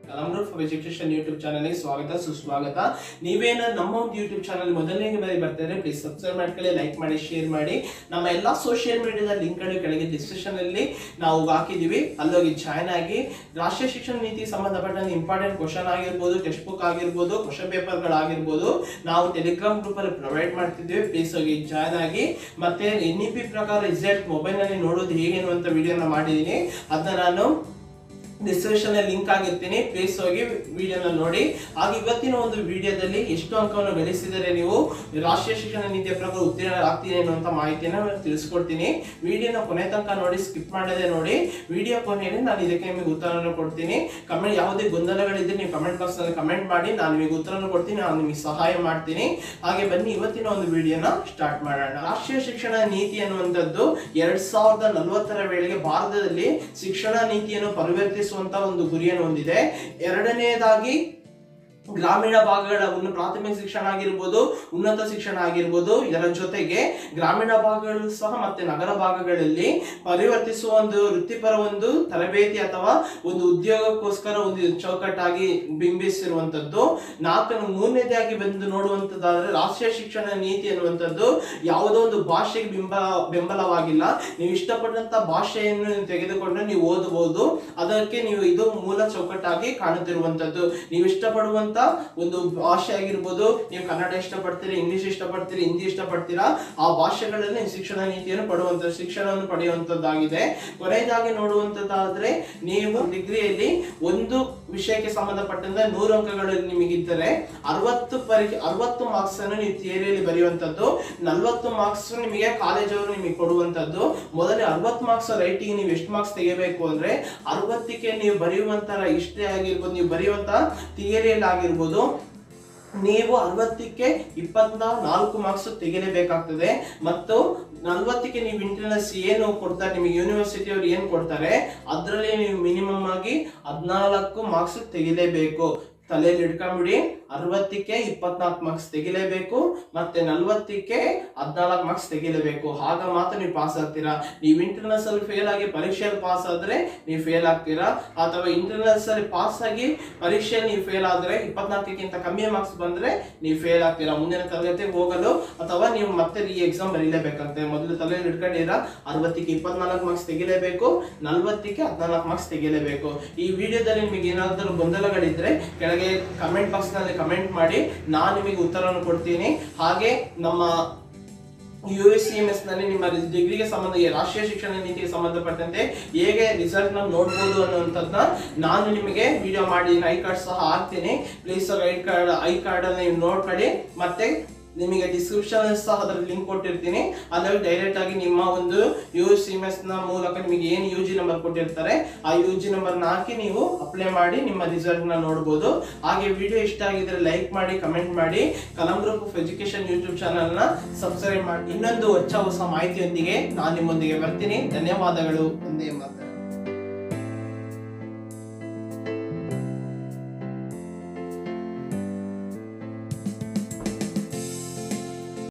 ಕಲಂಗ್ರೂಫ್ education YouTube ಚಾನಲ್ಗೆ ಸ್ವಾಗತ ಸುಸ್ವಾಗತ ನೀವೇನ ನಮ್ಮ ಒಂದು ಯೂಟ್ಯೂಬ್ ಚಾನಲ್ ಮೊದಲನೇ ಬಾರಿ ಬರ್ತಾರೆ ಪ್ಲೀಸ್ ಸಬ್ಸ್ಕ್ರೈಬ್ ಮಾಡ್ಕೊಳ್ಳಿ ಲೈಕ್ ಮಾಡಿ ಶೇರ್ ಮಾಡಿ ನಮ್ಮ ಎಲ್ಲ ಸೋಷಿಯಲ್ ಮೀಡಿಯಾದ ಲಿಂಕ್ಗಳು ಕೆಳಗೆ ಡಿಸ್ಕ್ರಿಪ್ಷನ್ ಅಲ್ಲಿ ನಾವು ಹಾಕಿದೀವಿ ಅಲ್ಲೋಗಿ ಜಾಯ್ನ್ ಆಗಿ ರಾಷ್ಟ್ರೀಯ ಶಿಕ್ಷಣ ನೀತಿ ಸಂಬಂಧಪಟ್ಟ ಇಂಪಾರ್ಟೆಂಟ್ ಕ್ವಶನ್ ಆಗಿರ್ಬೋದು ಟೆಕ್ಸ್ಟ್ ಬುಕ್ ಆಗಿರ್ಬೋದು ಕ್ವಶನ್ ಪೇಪರ್ಗಳಾಗಿರ್ಬೋದು ನಾವು ಟೆಲಿಗ್ರಾಮ್ ಗ್ರೂಪ್ ಅಲ್ಲಿ ಪ್ರೊವೈಡ್ ಮಾಡ್ತಿದ್ದೀವಿ ಪ್ಲೀಸ್ ಹೋಗಿ ಜಾಯ್ನ್ ಆಗಿ ಮತ್ತೆ ಎನ್ ಇ ಪಿ ಪ್ರಕಾರ ರಿಸಲ್ಟ್ ಮೊಬೈಲ್ ನಲ್ಲಿ ನೋಡೋದು ಹೇಗೆ ಅನ್ನುವಂಥ ವಿಡಿಯೋನ ಮಾಡಿದ್ದೀನಿ ಅದನ್ನ ನಾನು ಡಿಸ್ಕ್ರಿಪ್ಷನ್ ಲಿಂಕ್ ಆಗಿರ್ತೀನಿ ಪ್ಲೀಸ್ ಹೋಗಿ ವಿಡಿಯೋನ ನೋಡಿ ಹಾಗೆ ಇವತ್ತಿನ ಒಂದು ವಿಡಿಯೋದಲ್ಲಿ ಎಷ್ಟು ಅಂಕವನ್ನು ಗಳಿಸಿದರೆ ನೀವು ರಾಷ್ಟ್ರೀಯ ಶಿಕ್ಷಣ ನೀತಿಯ ಪ್ರಕಾರ ಉತ್ತೀರ್ಣ ಆಗ್ತೀನಿ ಅನ್ನುವಂಥ ಮಾಹಿತಿಯನ್ನು ತಿಳಿಸ್ಕೊಡ್ತೀನಿ ವಿಡಿಯೋನ ಕೊನೆ ತನಕ ನೋಡಿ ಸ್ಕಿಪ್ ಮಾಡದೆ ನೋಡಿ ವಿಡಿಯೋ ಕೊನೆಯಲ್ಲಿ ನಾನು ಇದಕ್ಕೆ ನಿಮಗೆ ಉತ್ತರವನ್ನು ಕೊಡ್ತೀನಿ ಕಮೆಂಟ್ ಯಾವುದೇ ಗೊಂದಲಗಳಿದ್ರೆ ನೀವು ಕಮೆಂಟ್ ಬಾಕ್ಸ್ ನಲ್ಲಿ ಕಮೆಂಟ್ ಮಾಡಿ ನಾನು ನಿಮಗೆ ಉತ್ತರವನ್ನು ಕೊಡ್ತೀನಿ ನಾನು ನಿಮಗೆ ಸಹಾಯ ಮಾಡ್ತೀನಿ ಹಾಗೆ ಬನ್ನಿ ಇವತ್ತಿನ ಒಂದು ವಿಡಿಯೋನ ಸ್ಟಾರ್ಟ್ ಮಾಡೋಣ ರಾಷ್ಟ್ರೀಯ ಶಿಕ್ಷಣ ನೀತಿ ಅನ್ನುವಂಥದ್ದು ಎರಡ್ ಸಾವಿರದ ನಲವತ್ತರ ವೇಳೆಗೆ ಭಾರತದಲ್ಲಿ ಶಿಕ್ಷಣ ನೀತಿಯನ್ನು ಪರಿವರ್ತಿಸುವಂತ ಒಂದು ಗುರಿಯನ್ನು ಹೊಂದಿದೆ ಎರಡನೆಯದಾಗಿ ಗ್ರಾಮೀಣ ಭಾಗಗಳ ಒಂದು ಪ್ರಾಥಮಿಕ ಶಿಕ್ಷಣ ಆಗಿರ್ಬೋದು ಉನ್ನತ ಶಿಕ್ಷಣ ಆಗಿರ್ಬೋದು ಇದರ ಜೊತೆಗೆ ಗ್ರಾಮೀಣ ಭಾಗಗಳು ಸಹ ಮತ್ತೆ ನಗರ ಭಾಗಗಳಲ್ಲಿ ಪರಿವರ್ತಿಸುವ ಒಂದು ವೃತ್ತಿಪರ ಒಂದು ತರಬೇತಿ ಅಥವಾ ಒಂದು ಉದ್ಯೋಗಕ್ಕೋಸ್ಕರ ಒಂದು ಚೌಕಟ್ಟಾಗಿ ಬಿಂಬಿಸಿರುವಂತದ್ದು ನಾಲ್ಕನ್ನು ಮೂರನೇದಾಗಿ ಬಂದು ನೋಡುವಂತದ್ದಾದ್ರೆ ರಾಷ್ಟ್ರೀಯ ಶಿಕ್ಷಣ ನೀತಿ ಅನ್ನುವಂಥದ್ದು ಯಾವುದೋ ಒಂದು ಭಾಷೆಗೆ ಬಿಂಬ ಬೆಂಬಲವಾಗಿಲ್ಲ ನೀವು ಇಷ್ಟಪಟ್ಟಂತ ಭಾಷೆಯನ್ನು ನೀವು ತೆಗೆದುಕೊಂಡ್ರೆ ನೀವು ಓದಬಹುದು ಅದಕ್ಕೆ ನೀವು ಇದು ಮೂಲ ಚೌಕಟ್ಟಾಗಿ ಕಾಣುತ್ತಿರುವಂತದ್ದು ನೀವು ಇಷ್ಟಪಡುವಂತ ಒಂದು ಭಾಷೆ ಆಗಿರ್ಬೋದು ನೀವು ಕನ್ನಡ ಇಷ್ಟಪಡ್ತೀರಿ ಇಂಗ್ಲಿಷ್ ಇಷ್ಟಪಡ್ತೀರಿ ಹಿಂದಿ ಇಷ್ಟಪಡ್ತೀರಾ ಆ ಭಾಷೆಗಳಲ್ಲಿ ನೀವು ಶಿಕ್ಷಣ ನೀತಿಯನ್ನು ಪಡುವಂತ ಶಿಕ್ಷಣವನ್ನು ಪಡೆಯುವಂತದ್ದಾಗಿದೆ ಕೊನೆಯದಾಗಿ ನೋಡುವಂತದ್ದಾದ್ರೆ ನೀವು ಡಿಗ್ರಿಯಲ್ಲಿ ಒಂದು ವಿಷಯಕ್ಕೆ ಸಂಬಂಧಪಟ್ಟಂತೆ ನೂರು ಅಂಕಗಳು ನಿಮಗಿದ್ದರೆ ಅರವತ್ತು ಪರೀಕ್ಷೆ ಅರವತ್ತು ಮಾರ್ಕ್ಸ್ ಅನ್ನು ನೀವು ಥಿಯರಿಯಲ್ಲಿ ಬರೆಯುವಂತದ್ದು ನಲ್ವತ್ತು ಮಾರ್ಕ್ಸ್ ನಿಮಗೆ ಕಾಲೇಜವರು ನಿಮಗೆ ಕೊಡುವಂತದ್ದು ಮೊದಲೇ ಅರವತ್ತು ಮಾರ್ಕ್ಸ್ ರೈಟಿಂಗ್ ನೀವು ಎಷ್ಟು ಮಾರ್ಕ್ಸ್ ತೆಗಿಬೇಕು ಅಂದ್ರೆ ಅರವತ್ತಕ್ಕೆ ನೀವು ಬರೆಯುವಂತಹ ಇಷ್ಟೇ ಆಗಿರ್ಬೋದು ನೀವು ಬರೆಯುವಂತ ಥಿಯರಿಯಲ್ಲಿ ಆಗಿರ್ಬೋದು ನೀವು ಅರವತ್ತಕ್ಕೆ ಇಪ್ಪತ್ತ ನಾಲ್ಕು ಮಾರ್ಕ್ಸ್ ತೆಗಿಲೇಬೇಕಾಗ್ತದೆ ಮತ್ತು ನಲ್ವತ್ತಕ್ಕೆ ನೀವು ಇಂಟರ್ನಲ್ಸ್ ಏನು ಕೊಡ್ತಾರೆ ನಿಮಗೆ ಯೂನಿವರ್ಸಿಟಿ ಅವ್ರು ಏನು ಕೊಡ್ತಾರೆ ಅದರಲ್ಲಿ ನೀವು ಮಿನಿಮಮ್ ಆಗಿ ಹದಿನಾಲ್ಕು ಮಾರ್ಕ್ಸ್ ತೆಗಿಲೇಬೇಕು ತಲೆಯಲ್ಲಿ ಇಟ್ಕೊಂಡ್ಬಿಡಿ ಅರವತ್ತಕ್ಕೆ ಇಪ್ಪತ್ನಾಲ್ಕು ಮಾರ್ಕ್ಸ್ ತೆಗಿಲೇಬೇಕು ಮತ್ತೆ ನಲ್ವತ್ತಕ್ಕೆ ಹದಿನಾಲ್ಕು ಮಾರ್ಕ್ಸ್ ತೆಗಿಲೇಬೇಕು ಆಗ ಮಾತ್ರ ನೀವು ಪಾಸ್ ಆಗ್ತೀರಾ ನೀವು ಇಂಟರ್ನಲ್ಸ್ ಅಲ್ಲಿ ಫೇಲ್ ಆಗಿ ಪರೀಕ್ಷೆಯಲ್ಲಿ ಪಾಸ್ ಆದ್ರೆ ನೀವು ಫೇಲ್ ಆಗ್ತೀರಾ ಅಥವಾ ಇಂಟರ್ನಲ್ಸ್ ಅಲ್ಲಿ ಪಾಸ್ ಆಗಿ ಪರೀಕ್ಷೆಯಲ್ಲಿ ನೀವು ಫೇಲ್ ಆದ್ರೆ ಇಪ್ಪತ್ನಾಲ್ಕಕ್ಕಿಂತ ಕಮ್ಮಿ ಮಾರ್ಕ್ಸ್ ಬಂದ್ರೆ ನೀವು ಫೇಲ್ ಆಗ್ತೀರಾ ಮುಂದಿನ ತರಗತಿಗೆ ಹೋಗಲು ಅಥವಾ ನೀವು ಮತ್ತೆ ಈ ಎಕ್ಸಾಮ್ ಬರೀಲೇಬೇಕಾಗ್ತದೆ ಮೊದಲು ತಲೆಯಲ್ಲಿ ಇಟ್ಕೊಂಡಿರ ಅರವತ್ತಕ್ಕೆ ಇಪ್ಪತ್ನಾಲ್ಕು ಮಾರ್ಕ್ಸ್ ತೆಗಿಲೇಬೇಕು ನಲ್ವತ್ತಕ್ಕೆ ಹದಿನಾಲ್ಕು ಮಾರ್ಕ್ಸ್ ತೆಗಿಲೇಬೇಕು ಈ ವಿಡಿಯೋದಲ್ಲಿ ನಿಮಗೆ ಏನಾದರೂ ಗೊಂದಲಗಳಿದ್ರೆ ಕೆಳಗೆ ಕಮೆಂಟ್ ಬಾಕ್ಸ್ ನಲ್ಲಿ ಕಮೆಂಟ್ ಮಾಡಿ ನಾನು ನಿಮಗೆ ಉತ್ತರವನ್ನು ಕೊಡ್ತೀನಿ ಹಾಗೆ ನಮ್ಮ U S C M S ನಲ್ಲಿ ನಿಮ್ಮ ಡಿಗ್ರಿಗೆ ಸಂಬಂಧ ಈ ರಾಷ್ಟ್ರೀಯ ಶಿಕ್ಷಣ ನೀತಿಗೆ ಸಂಬಂಧಪಟ್ಟಂತೆ ಹೇಗೆ ರಿಸಲ್ಟ್ ನ ನೋಡ್ಬೋದು ಅನ್ನುವಂಥದ್ದನ್ನ ನಾನು ನಿಮಗೆ ವಿಡಿಯೋ ಮಾಡಿ ಐ ಕಾರ್ಡ್ ಸಹ ಹಾಕ್ತೀನಿ please I card I card ಅನ್ನ ನೀವು ನೋಡ್ಕೊಳ್ಳಿ ಮತ್ತೆ ನಿಮಗೆ ಡಿಸ್ಕ್ರಿಪ್ಷನ್ ಸಹ ಅದರ ಲಿಂಕ್ ಕೊಟ್ಟಿರ್ತೀನಿ ಅದ್ರಲ್ಲಿ ಡೈರೆಕ್ಟ್ ಆಗಿ ನಿಮ್ಮ ಒಂದು ಯು ಸಿ ಎಂ ಎಸ್ ನ ಮೂಲಕ ನಿಮಗೆ ಏನು ಯು ಜಿ ನಂಬರ್ ಕೊಟ್ಟಿರ್ತಾರೆ ಆ ಯು ಜಿ ನಂಬರ್ ಹಾಕಿ ನೀವು ಅಪ್ಲೈ ಮಾಡಿ ನಿಮ್ಮ ರಿಸಲ್ಟ್ ನ ನೋಡಬಹುದು ಹಾಗೆ ವಿಡಿಯೋ ಇಷ್ಟ ಆಗಿದ್ರೆ ಲೈಕ್ ಮಾಡಿ ಕಮೆಂಟ್ ಮಾಡಿ Kalam group of education YouTube channel ನ ಸಬ್ಸ್ಕ್ರೈಬ್ ಮಾಡಿ ಇನ್ನೊಂದು ಹೊಸ ಹೊಸ ಮಾಹಿತಿಯೊಂದಿಗೆ ನಾನು ನಿಮ್ಮೊಂದಿಗೆ ಬರ್ತೀನಿ ಧನ್ಯವಾದಗಳು ಒಂದೇ ಮಾತು